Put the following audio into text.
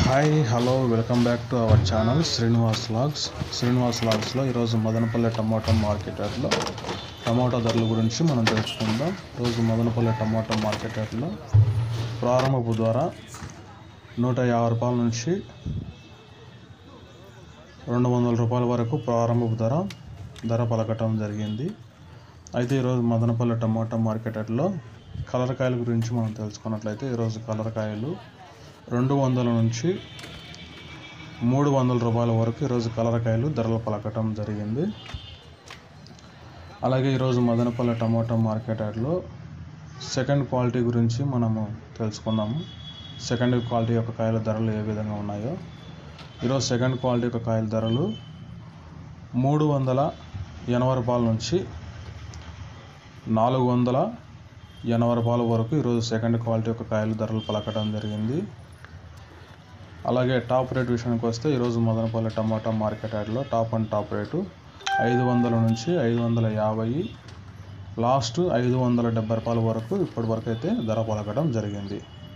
hi hello welcome back to our channel Srinivas logs Srinivas లాగ్స్లో ఈరోజు మదనపల్లె టమాటా మార్కెట్ యార్డ్లో టమాటా ధరల గురించి మనం తెలుసుకుందాం ఈరోజు మదనపల్లె టమాటా మార్కెట్ యార్డ్లో ప్రారంభపు ద్వారా నూట యాభై రూపాయల నుంచి రెండు వందల రూపాయల వరకు ప్రారంభపు ధర ధర పలకటం జరిగింది అయితే ఈరోజు మదనపల్లె టమాటా మార్కెట్ యార్డ్లో కలర్ కాయల గురించి మనం తెలుసుకున్నట్లయితే ఈరోజు కలర్ కాయలు రెండు వందల నుంచి మూడు వందల రూపాయల వరకు ఈరోజు కలరకాయలు ధరలు పలకటం జరిగింది అలాగే ఈరోజు మదనపల్లె టమాటా మార్కెట్ యార్డ్లో సెకండ్ క్వాలిటీ గురించి మనము తెలుసుకుందాము సెకండ్ క్వాలిటీ యొక్క కాయల ధరలు ఏ విధంగా ఉన్నాయో ఈరోజు సెకండ్ క్వాలిటీ యొక్క కాయల ధరలు మూడు వందల ఎనభై రూపాయల నుంచి నాలుగు వందల ఎనభై రూపాయల వరకు ఈరోజు సెకండ్ క్వాలిటీ యొక్క కాయల ధరలు పలకటం జరిగింది అలాగే టాప్ రేట్ విషయానికి వస్తే ఈరోజు మదనపల్లి టమాటా మార్కెట్ యార్డ్లో టాప్ అండ్ టాప్ రేటు ఐదు వందల నుంచి ఐదు వందల యాభై లాస్ట్ ఐదు వందల డెబ్బై రూపాయల వరకు ఇప్పటి వరకు అయితే ధర పలకడం జరిగింది